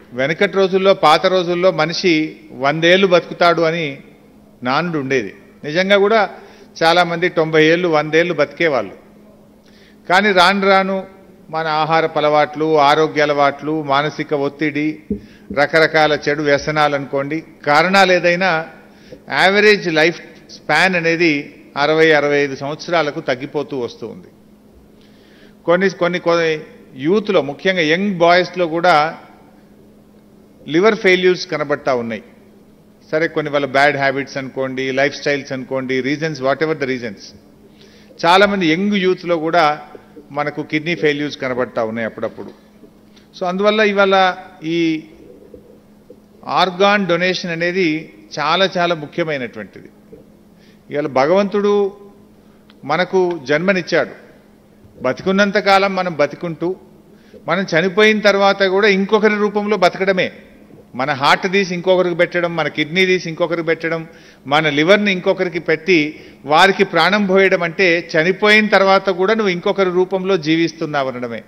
వెనకటి రోజుల్లో పాత రోజుల్లో మనిషి వందేళ్ళు బతుకుతాడు అని నానుడు ఉండేది నిజంగా కూడా చాలామంది తొంభై ఏళ్ళు వందేళ్ళు బతికేవాళ్ళు కానీ రాను రాను మన ఆహార అలవాట్లు ఆరోగ్య అలవాట్లు మానసిక ఒత్తిడి రకరకాల చెడు వ్యసనాలు అనుకోండి కారణాలు ఏదైనా యావరేజ్ లైఫ్ స్పాన్ అనేది అరవై అరవై ఐదు సంవత్సరాలకు తగ్గిపోతూ వస్తూ ఉంది కొన్ని కొన్ని కొన్ని యూత్లో ముఖ్యంగా యంగ్ బాయ్స్లో కూడా లివర్ ఫెయిల్యూర్స్ కనబడతా ఉన్నాయి సరే కొన్ని వాళ్ళ బ్యాడ్ హ్యాబిట్స్ అనుకోండి లైఫ్ స్టైల్స్ అనుకోండి reasons what ever the reasons చాలామంది యంగ్ యూత్లో కూడా మనకు కిడ్నీ ఫెయిల్యూర్స్ కనబడతా ఉన్నాయి అప్పుడప్పుడు సో అందువల్ల ఇవాళ ఈ ఆర్గాన్ డొనేషన్ అనేది చాలా చాలా ముఖ్యమైనటువంటిది ఇవాళ భగవంతుడు మనకు జన్మనిచ్చాడు బతికున్నంత కాలం మనం బతికుంటూ మనం చనిపోయిన తర్వాత కూడా ఇంకొకరి రూపంలో బతకడమే మన హార్ట్ తీసి ఇంకొకరికి పెట్టడం మన కిడ్నీ తీసి ఇంకొకరికి పెట్టడం మన లివర్ని ఇంకొకరికి పెట్టి వారికి ప్రాణం పోయడం అంటే చనిపోయిన తర్వాత కూడా నువ్వు ఇంకొకరి రూపంలో జీవిస్తున్నావు అనడమే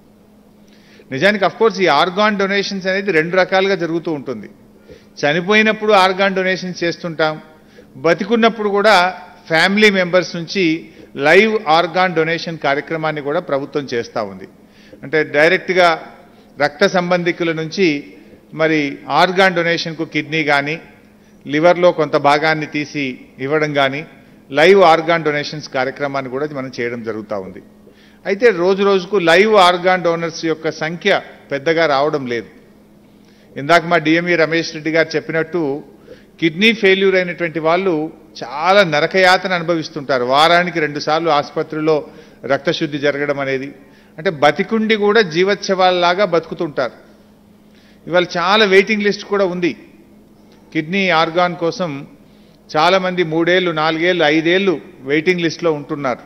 నిజానికి కోర్స్ ఈ ఆర్గాన్ డొనేషన్స్ అనేది రెండు రకాలుగా జరుగుతూ ఉంటుంది చనిపోయినప్పుడు ఆర్గాన్ డొనేషన్స్ చేస్తుంటాం బతికున్నప్పుడు కూడా ఫ్యామిలీ మెంబర్స్ నుంచి లైవ్ ఆర్గాన్ డొనేషన్ కార్యక్రమాన్ని కూడా ప్రభుత్వం చేస్తూ ఉంది అంటే డైరెక్ట్గా రక్త సంబంధికుల నుంచి మరి ఆర్గాన్ డొనేషన్కు కిడ్నీ కానీ లివర్లో కొంత భాగాన్ని తీసి ఇవ్వడం కానీ లైవ్ ఆర్గాన్ డొనేషన్స్ కార్యక్రమాన్ని కూడా మనం చేయడం జరుగుతూ ఉంది అయితే రోజు రోజుకు లైవ్ ఆర్గాన్ డోనర్స్ యొక్క సంఖ్య పెద్దగా రావడం లేదు ఇందాక మా డిఎంఈ రమేష్ రెడ్డి గారు చెప్పినట్టు కిడ్నీ ఫెయిల్యూర్ అయినటువంటి వాళ్ళు చాలా నరకయాతన అనుభవిస్తుంటారు వారానికి రెండుసార్లు ఆసుపత్రిలో రక్తశుద్ధి జరగడం అనేది అంటే బతికుండి కూడా జీవోత్సవాల్లాగా బతుకుతుంటారు ఇవాళ చాలా వెయిటింగ్ లిస్ట్ కూడా ఉంది కిడ్నీ ఆర్గాన్ కోసం చాలామంది మూడేళ్ళు నాలుగేళ్ళు ఐదేళ్ళు వెయిటింగ్ లిస్ట్లో ఉంటున్నారు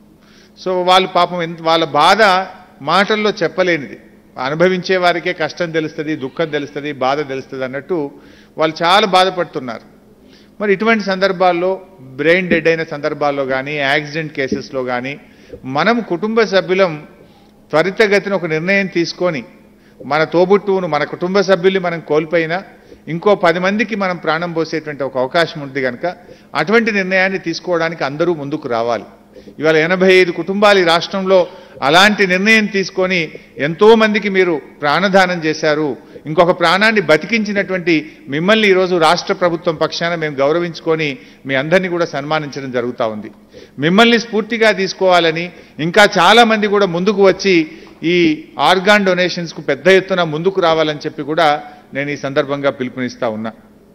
సో వాళ్ళు పాపం ఎంత వాళ్ళ బాధ మాటల్లో చెప్పలేనిది అనుభవించే వారికే కష్టం తెలుస్తుంది దుఃఖం తెలుస్తుంది బాధ తెలుస్తుంది అన్నట్టు వాళ్ళు చాలా బాధపడుతున్నారు మరి ఇటువంటి సందర్భాల్లో బ్రెయిన్ డెడ్ అయిన సందర్భాల్లో కానీ యాక్సిడెంట్ కేసెస్లో కానీ మనం కుటుంబ సభ్యులం త్వరితగతిన ఒక నిర్ణయం తీసుకొని మన తోబుట్టువును మన కుటుంబ సభ్యుల్ని మనం కోల్పోయినా ఇంకో పది మందికి మనం ప్రాణం పోసేటువంటి ఒక అవకాశం ఉంది కనుక అటువంటి నిర్ణయాన్ని తీసుకోవడానికి అందరూ ముందుకు రావాలి ఇవాళ ఎనభై ఐదు కుటుంబాలు ఈ రాష్ట్రంలో అలాంటి నిర్ణయం తీసుకొని ఎంతో మందికి మీరు ప్రాణదానం చేశారు ఇంకొక ప్రాణాన్ని బతికించినటువంటి మిమ్మల్ని ఈరోజు రాష్ట్ర ప్రభుత్వం పక్షాన మేము గౌరవించుకొని మీ అందరినీ కూడా సన్మానించడం జరుగుతూ ఉంది మిమ్మల్ని స్ఫూర్తిగా తీసుకోవాలని ఇంకా చాలా మంది కూడా ముందుకు వచ్చి ఈ ఆర్గాన్ డొనేషన్స్కు పెద్ద ఎత్తున ముందుకు రావాలని చెప్పి కూడా నేను ఈ సందర్భంగా పిలుపునిస్తా ఉన్నా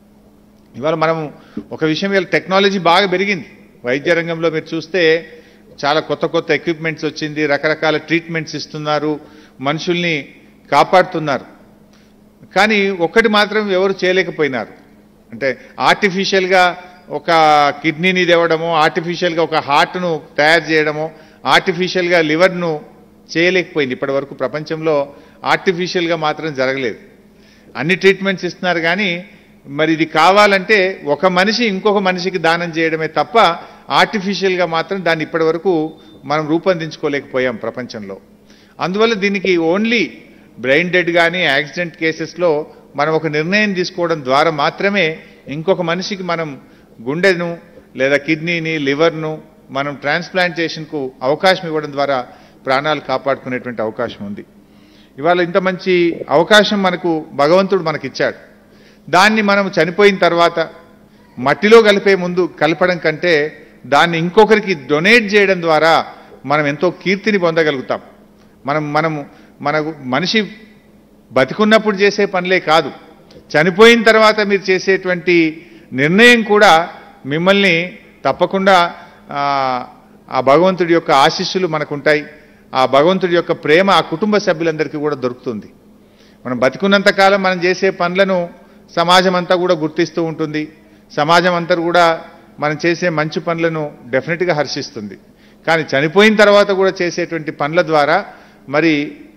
ఇవాళ మనం ఒక విషయం ఇవాళ టెక్నాలజీ బాగా పెరిగింది వైద్య రంగంలో మీరు చూస్తే చాలా కొత్త కొత్త ఎక్విప్మెంట్స్ వచ్చింది రకరకాల ట్రీట్మెంట్స్ ఇస్తున్నారు మనుషుల్ని కాపాడుతున్నారు కానీ ఒక్కటి మాత్రం ఎవరు చేయలేకపోయినారు అంటే ఆర్టిఫిషియల్గా ఒక కిడ్నీని తేవడమో ఆర్టిఫిషియల్గా ఒక హార్ట్ను తయారు చేయడమో ఆర్టిఫిషియల్గా లివర్ను చేయలేకపోయింది ఇప్పటి వరకు ప్రపంచంలో ఆర్టిఫిషియల్గా మాత్రం జరగలేదు అన్ని ట్రీట్మెంట్స్ ఇస్తున్నారు కానీ మరి ఇది కావాలంటే ఒక మనిషి ఇంకొక మనిషికి దానం చేయడమే తప్ప ఆర్టిఫిషియల్గా మాత్రం దాన్ని ఇప్పటి వరకు మనం రూపొందించుకోలేకపోయాం ప్రపంచంలో అందువల్ల దీనికి ఓన్లీ బ్రెయిన్ డెడ్ కానీ యాక్సిడెంట్ కేసెస్లో మనం ఒక నిర్ణయం తీసుకోవడం ద్వారా మాత్రమే ఇంకొక మనిషికి మనం గుండెను లేదా కిడ్నీని లివర్ను మనం ట్రాన్స్ప్లాంటేషన్కు అవకాశం ఇవ్వడం ద్వారా ప్రాణాలు కాపాడుకునేటువంటి అవకాశం ఉంది ఇవాళ ఇంత మంచి అవకాశం మనకు భగవంతుడు మనకిచ్చాడు దాన్ని మనం చనిపోయిన తర్వాత మట్టిలో కలిపే ముందు కలపడం కంటే దాన్ని ఇంకొకరికి డొనేట్ చేయడం ద్వారా మనం ఎంతో కీర్తిని పొందగలుగుతాం మనం మనము మనకు మనిషి బతికున్నప్పుడు చేసే పనులే కాదు చనిపోయిన తర్వాత మీరు చేసేటువంటి నిర్ణయం కూడా మిమ్మల్ని తప్పకుండా ఆ, ఆ భగవంతుడి యొక్క ఆశీస్సులు మనకుంటాయి ఆ భగవంతుడి యొక్క ప్రేమ ఆ కుటుంబ సభ్యులందరికీ కూడా దొరుకుతుంది మనం బతికున్నంత కాలం మనం చేసే పనులను సమాజం అంతా కూడా గుర్తిస్తూ ఉంటుంది సమాజం అంతా కూడా మనం చేసే మంచి పనులను డెఫినెట్గా హర్షిస్తుంది కానీ చనిపోయిన తర్వాత కూడా చేసేటువంటి పనుల ద్వారా మరి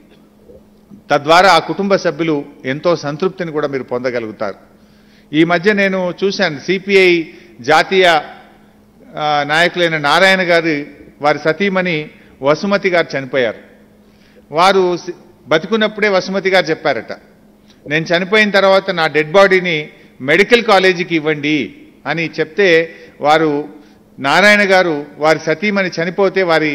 తద్వారా ఆ కుటుంబ సభ్యులు ఎంతో సంతృప్తిని కూడా మీరు పొందగలుగుతారు ఈ మధ్య నేను చూశాను సిపిఐ జాతీయ ఆ, నాయకులైన నారాయణ గారి వారి సతీమణి వసుమతి గారు చనిపోయారు వారు సి- బతికున్నప్పుడే వసుమతి గారు చెప్పారట నేను చనిపోయిన తర్వాత నా డెడ్ బాడీని మెడికల్ కాలేజీకి ఇవ్వండి అని చెప్తే వారు నారాయణ గారు వారి సతీమణి చనిపోతే వారి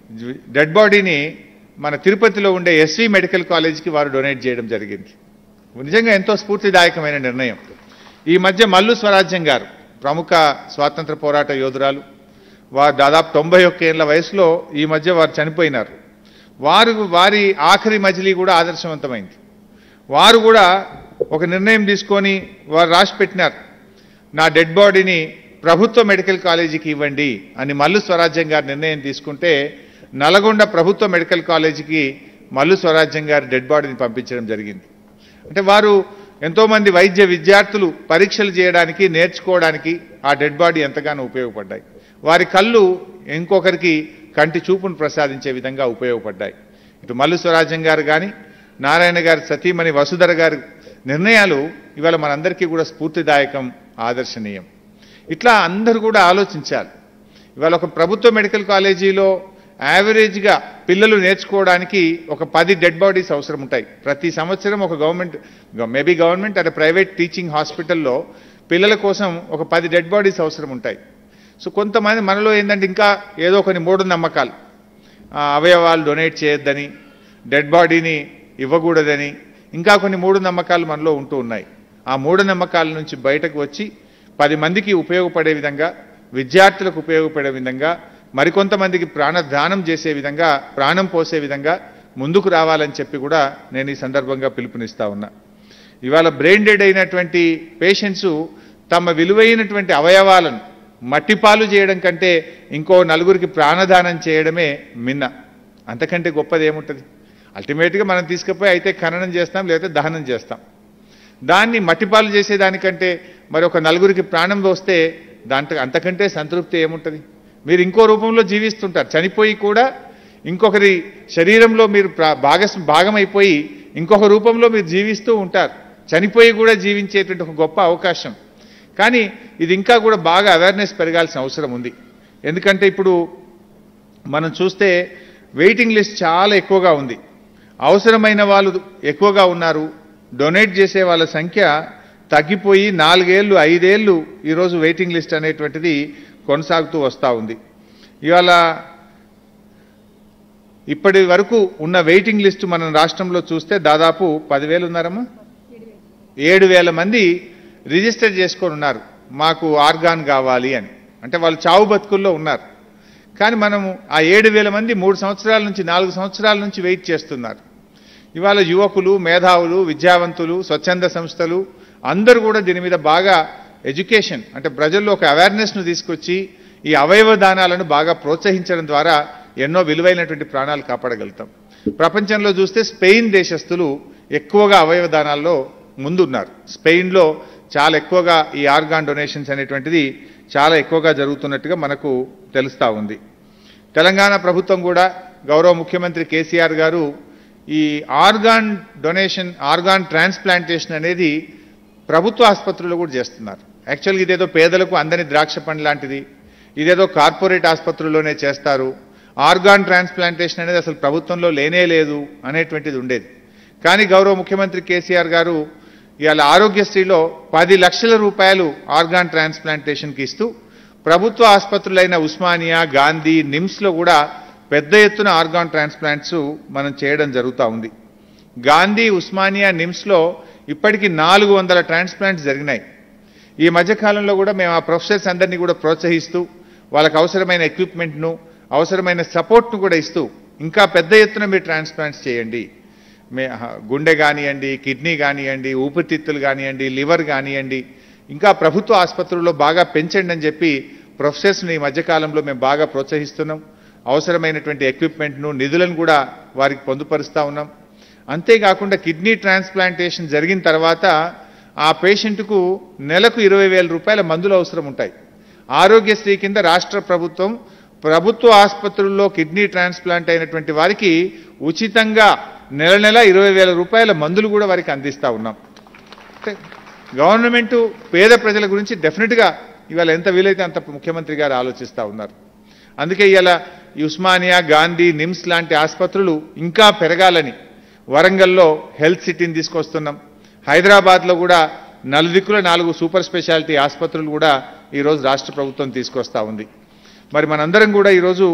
డెడ్ బాడీని మన తిరుపతిలో ఉండే ఎస్వి మెడికల్ కాలేజీకి వారు డొనేట్ చేయడం జరిగింది నిజంగా ఎంతో స్ఫూర్తిదాయకమైన నిర్ణయం ఈ మధ్య మల్లు స్వరాజ్యం గారు ప్రముఖ స్వాతంత్ర పోరాట యోధురాలు వారు దాదాపు తొంభై ఒక్క ఏళ్ల వయసులో ఈ మధ్య వారు చనిపోయినారు వారు వారి ఆఖరి మజిలీ కూడా ఆదర్శవంతమైంది వారు కూడా ఒక నిర్ణయం తీసుకొని వారు రాసి పెట్టినారు నా డెడ్ బాడీని ప్రభుత్వ మెడికల్ కాలేజీకి ఇవ్వండి అని మల్లు స్వరాజ్యం గారు నిర్ణయం తీసుకుంటే నల్గొండ ప్రభుత్వ మెడికల్ కాలేజీకి మల్లు స్వరాజ్యం గారి డెడ్ బాడీని పంపించడం జరిగింది అంటే వారు ఎంతోమంది వైద్య విద్యార్థులు పరీక్షలు చేయడానికి నేర్చుకోవడానికి ఆ డెడ్ బాడీ ఎంతగానో ఉపయోగపడ్డాయి వారి కళ్ళు ఇంకొకరికి కంటి చూపును ప్రసాదించే విధంగా ఉపయోగపడ్డాయి ఇటు మల్లు స్వరాజ్యం గారు కానీ నారాయణ గారి సతీమణి వసుధర గారి నిర్ణయాలు ఇవాళ మనందరికీ కూడా స్ఫూర్తిదాయకం ఆదర్శనీయం ఇట్లా అందరూ కూడా ఆలోచించాలి ఇవాళ ఒక ప్రభుత్వ మెడికల్ కాలేజీలో యావరేజ్గా పిల్లలు నేర్చుకోవడానికి ఒక పది డెడ్ బాడీస్ అవసరం ఉంటాయి ప్రతి సంవత్సరం ఒక గవర్నమెంట్ మేబీ గవర్నమెంట్ అంటే ప్రైవేట్ టీచింగ్ హాస్పిటల్లో పిల్లల కోసం ఒక పది డెడ్ బాడీస్ అవసరం ఉంటాయి సో కొంతమంది మనలో ఏంటంటే ఇంకా ఏదో కొన్ని మూఢ నమ్మకాలు ఆ, అవయవాలు డొనేట్ చేయొద్దని డెడ్ బాడీని ఇవ్వకూడదని ఇంకా కొన్ని మూఢ నమ్మకాలు మనలో ఉంటూ ఉన్నాయి ఆ మూఢ నమ్మకాల నుంచి బయటకు వచ్చి పది మందికి ఉపయోగపడే విధంగా విద్యార్థులకు ఉపయోగపడే విధంగా మరికొంతమందికి ప్రాణదానం చేసే విధంగా ప్రాణం పోసే విధంగా ముందుకు రావాలని చెప్పి కూడా నేను ఈ సందర్భంగా పిలుపునిస్తా ఉన్నా ఇవాళ బ్రెయిన్ డెడ్ అయినటువంటి పేషెంట్స్ తమ విలువైనటువంటి అవయవాలను మట్టిపాలు చేయడం కంటే ఇంకో నలుగురికి ప్రాణదానం చేయడమే మిన్న అంతకంటే గొప్పది ఏముంటుంది అల్టిమేట్గా మనం తీసుకుపోయి అయితే ఖననం చేస్తాం లేకపోతే దహనం చేస్తాం దాన్ని మట్టిపాలు చేసేదానికంటే మరి ఒక నలుగురికి ప్రాణం పోస్తే దాంట్లో అంతకంటే సంతృప్తి ఏముంటుంది మీరు ఇంకో రూపంలో జీవిస్తుంటారు చనిపోయి కూడా ఇంకొకరి శరీరంలో మీరు ప్రా- భాగస్ భాగమైపోయి ఇంకొక రూపంలో మీరు జీవిస్తూ ఉంటారు చనిపోయి కూడా జీవించేటువంటి ఒక గొప్ప అవకాశం కానీ ఇది ఇంకా కూడా బాగా అవేర్నెస్ పెరగాల్సిన అవసరం ఉంది ఎందుకంటే ఇప్పుడు మనం చూస్తే వెయిటింగ్ లిస్ట్ చాలా ఎక్కువగా ఉంది అవసరమైన వాళ్ళు ఎక్కువగా ఉన్నారు డొనేట్ చేసే వాళ్ళ సంఖ్య తగ్గిపోయి నాలుగేళ్ళు ఐదేళ్ళు ఈరోజు వెయిటింగ్ లిస్ట్ అనేటువంటిది కొనసాగుతూ వస్తూ ఉంది ఇవాళ ఇప్పటి వరకు ఉన్న వెయిటింగ్ లిస్ట్ మనం రాష్ట్రంలో చూస్తే దాదాపు పదివేలు ఉన్నారమ్మా ఏడు వేల మంది రిజిస్టర్ చేసుకొని ఉన్నారు మాకు ఆర్గాన్ కావాలి అని అంటే వాళ్ళు చావు బతుకుల్లో ఉన్నారు కానీ మనము ఆ ఏడు వేల మంది మూడు సంవత్సరాల నుంచి నాలుగు సంవత్సరాల నుంచి వెయిట్ చేస్తున్నారు ఇవాళ యువకులు మేధావులు విద్యావంతులు స్వచ్ఛంద సంస్థలు అందరూ కూడా దీని మీద బాగా ఎడ్యుకేషన్ అంటే ప్రజల్లో ఒక అవేర్నెస్ను తీసుకొచ్చి ఈ అవయవ దానాలను బాగా ప్రోత్సహించడం ద్వారా ఎన్నో విలువైనటువంటి ప్రాణాలు కాపాడగలుగుతాం ప్రపంచంలో చూస్తే స్పెయిన్ దేశస్తులు ఎక్కువగా అవయవ దానాల్లో ముందున్నారు స్పెయిన్లో చాలా ఎక్కువగా ఈ ఆర్గాన్ డొనేషన్స్ అనేటువంటిది చాలా ఎక్కువగా జరుగుతున్నట్టుగా మనకు తెలుస్తూ ఉంది తెలంగాణ ప్రభుత్వం కూడా గౌరవ ముఖ్యమంత్రి కేసీఆర్ గారు ఈ ఆర్గాన్ డొనేషన్ ఆర్గాన్ ట్రాన్స్ప్లాంటేషన్ అనేది ప్రభుత్వ ఆసుపత్రుల్లో కూడా చేస్తున్నారు యాక్చువల్గా ఇదేదో పేదలకు అందని ద్రాక్ష పండు లాంటిది ఇదేదో కార్పొరేట్ ఆసుపత్రుల్లోనే చేస్తారు ఆర్గాన్ ట్రాన్స్ప్లాంటేషన్ అనేది అసలు ప్రభుత్వంలో లేనే లేదు అనేటువంటిది ఉండేది కానీ గౌరవ ముఖ్యమంత్రి కేసీఆర్ గారు ఇవాళ ఆరోగ్యశ్రీలో పది లక్షల రూపాయలు ఆర్గాన్ ట్రాన్స్ప్లాంటేషన్కి ఇస్తూ ప్రభుత్వ ఆసుపత్రులైన ఉస్మానియా గాంధీ నిమ్స్లో కూడా పెద్ద ఎత్తున ఆర్గాన్ ట్రాన్స్ప్లాంట్స్ మనం చేయడం జరుగుతూ ఉంది గాంధీ ఉస్మానియా నిమ్స్లో ఇప్పటికీ నాలుగు వందల ట్రాన్స్ప్లాంట్స్ జరిగినాయి ఈ మధ్యకాలంలో కూడా మేము ఆ ప్రొఫెసర్స్ అందరినీ కూడా ప్రోత్సహిస్తూ వాళ్ళకి అవసరమైన ఎక్విప్మెంట్ను అవసరమైన సపోర్ట్ను కూడా ఇస్తూ ఇంకా పెద్ద ఎత్తున మీరు ట్రాన్స్ప్లాంట్స్ చేయండి మే హ, గుండె కానివ్వండి కిడ్నీ కానివ్వండి ఊపిరితిత్తులు కానివ్వండి లివర్ కానివ్వండి ఇంకా ప్రభుత్వ ఆసుపత్రుల్లో బాగా పెంచండి అని చెప్పి ప్రొఫెసర్స్ని ఈ మధ్యకాలంలో మేము బాగా ప్రోత్సహిస్తున్నాం అవసరమైనటువంటి ఎక్విప్మెంట్ను నిధులను కూడా వారికి పొందుపరుస్తూ ఉన్నాం అంతేకాకుండా కిడ్నీ ట్రాన్స్ప్లాంటేషన్ జరిగిన తర్వాత ఆ పేషెంట్కు నెలకు ఇరవై వేల రూపాయల మందులు అవసరం ఉంటాయి ఆరోగ్యశ్రీ కింద రాష్ట్ర ప్రభుత్వం ప్రభుత్వ ఆసుపత్రుల్లో కిడ్నీ ట్రాన్స్ప్లాంట్ అయినటువంటి వారికి ఉచితంగా నెల నెల ఇరవై వేల రూపాయల మందులు కూడా వారికి అందిస్తూ ఉన్నాం అంటే గవర్నమెంట్ పేద ప్రజల గురించి డెఫినెట్గా ఇవాళ ఎంత వీలైతే అంత ముఖ్యమంత్రి గారు ఆలోచిస్తూ ఉన్నారు అందుకే ఇవాళ ఈ ఉస్మానియా గాంధీ నిమ్స్ లాంటి ఆసుపత్రులు ఇంకా పెరగాలని వరంగల్లో హెల్త్ సిటీని తీసుకొస్తున్నాం హైదరాబాద్లో కూడా నలుదిక్కుల నాలుగు సూపర్ స్పెషాలిటీ ఆసుపత్రులు కూడా ఈరోజు రాష్ట్ర ప్రభుత్వం తీసుకొస్తా ఉంది మరి మనందరం కూడా ఈరోజు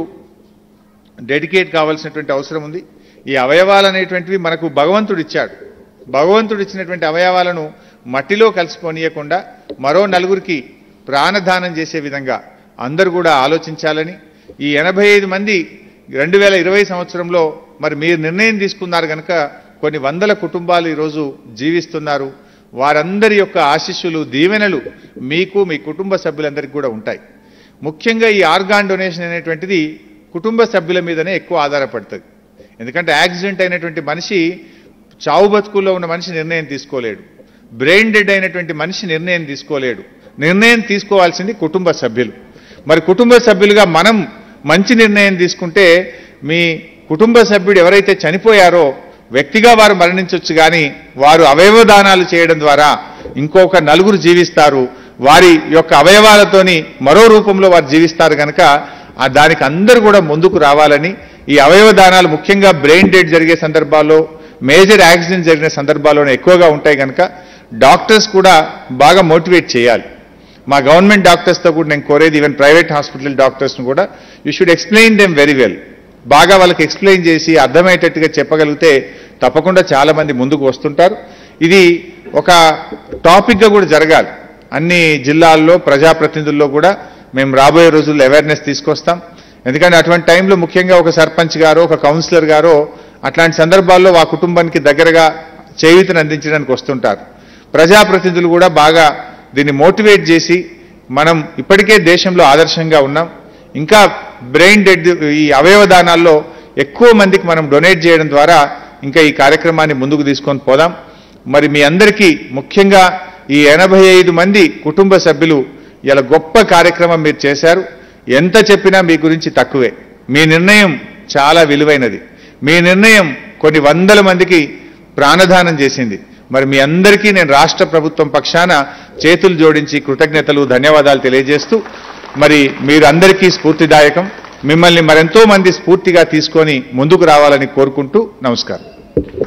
డెడికేట్ కావాల్సినటువంటి అవసరం ఉంది ఈ అవయవాలు అనేటువంటివి మనకు భగవంతుడు ఇచ్చాడు భగవంతుడు ఇచ్చినటువంటి అవయవాలను మట్టిలో కలిసిపోనీయకుండా మరో నలుగురికి ప్రాణదానం చేసే విధంగా అందరూ కూడా ఆలోచించాలని ఈ ఎనభై ఐదు మంది రెండు వేల ఇరవై సంవత్సరంలో మరి మీరు నిర్ణయం తీసుకున్నారు కనుక కొన్ని వందల కుటుంబాలు ఈరోజు జీవిస్తున్నారు వారందరి యొక్క ఆశీస్సులు దీవెనలు మీకు మీ కుటుంబ సభ్యులందరికీ కూడా ఉంటాయి ముఖ్యంగా ఈ ఆర్గాన్ డొనేషన్ అనేటువంటిది కుటుంబ సభ్యుల మీదనే ఎక్కువ ఆధారపడుతుంది ఎందుకంటే యాక్సిడెంట్ అయినటువంటి మనిషి చావు బతుకుల్లో ఉన్న మనిషి నిర్ణయం తీసుకోలేడు బ్రెయిన్ డెడ్ అయినటువంటి మనిషి నిర్ణయం తీసుకోలేడు నిర్ణయం తీసుకోవాల్సింది కుటుంబ సభ్యులు మరి కుటుంబ సభ్యులుగా మనం మంచి నిర్ణయం తీసుకుంటే మీ కుటుంబ సభ్యుడు ఎవరైతే చనిపోయారో వ్యక్తిగా వారు మరణించవచ్చు కానీ వారు అవయవ దానాలు చేయడం ద్వారా ఇంకొక నలుగురు జీవిస్తారు వారి యొక్క అవయవాలతోని మరో రూపంలో వారు జీవిస్తారు కనుక ఆ దానికి అందరూ కూడా ముందుకు రావాలని ఈ అవయవ దానాలు ముఖ్యంగా బ్రెయిన్ డెడ్ జరిగే సందర్భాల్లో మేజర్ యాక్సిడెంట్ జరిగిన సందర్భాల్లోనే ఎక్కువగా ఉంటాయి కనుక డాక్టర్స్ కూడా బాగా మోటివేట్ చేయాలి మా గవర్నమెంట్ డాక్టర్స్తో కూడా నేను కోరేది ఈవెన్ ప్రైవేట్ హాస్పిటల్ డాక్టర్స్ను కూడా you should explain them very well బాగా వాళ్ళకి ఎక్స్ప్లెయిన్ చేసి అర్థమయ్యేటట్టుగా చెప్పగలిగితే తప్పకుండా చాలా మంది ముందుకు వస్తుంటారు ఇది ఒక టాపిక్గా కూడా జరగాలి అన్ని జిల్లాల్లో ప్రజాప్రతినిధుల్లో కూడా మేము రాబోయే రోజుల్లో అవేర్నెస్ తీసుకొస్తాం ఎందుకంటే అటువంటి టైంలో ముఖ్యంగా ఒక సర్పంచ్ గారో ఒక కౌన్సిలర్ గారో అట్లాంటి సందర్భాల్లో ఆ కుటుంబానికి దగ్గరగా చేయూతను అందించడానికి వస్తుంటారు ప్రజాప్రతినిధులు కూడా బాగా దీన్ని మోటివేట్ చేసి మనం ఇప్పటికే దేశంలో ఆదర్శంగా ఉన్నాం ఇంకా బ్రెయిన్ డెడ్ ఈ అవయవ దానాల్లో ఎక్కువ మందికి మనం డొనేట్ చేయడం ద్వారా ఇంకా ఈ కార్యక్రమాన్ని ముందుకు తీసుకొని పోదాం మరి మీ అందరికీ ముఖ్యంగా ఈ ఎనభై ఐదు మంది కుటుంబ సభ్యులు ఇలా గొప్ప కార్యక్రమం మీరు చేశారు ఎంత చెప్పినా మీ గురించి తక్కువే మీ నిర్ణయం చాలా విలువైనది మీ నిర్ణయం కొన్ని వందల మందికి ప్రాణదానం చేసింది మరి మీ అందరికీ నేను రాష్ట్ర ప్రభుత్వం పక్షాన చేతులు జోడించి కృతజ్ఞతలు ధన్యవాదాలు తెలియజేస్తూ మరి మీరు అందరికీ స్ఫూర్తిదాయకం మిమ్మల్ని మరెంతో మంది స్ఫూర్తిగా తీసుకొని ముందుకు రావాలని కోరుకుంటూ నమస్కారం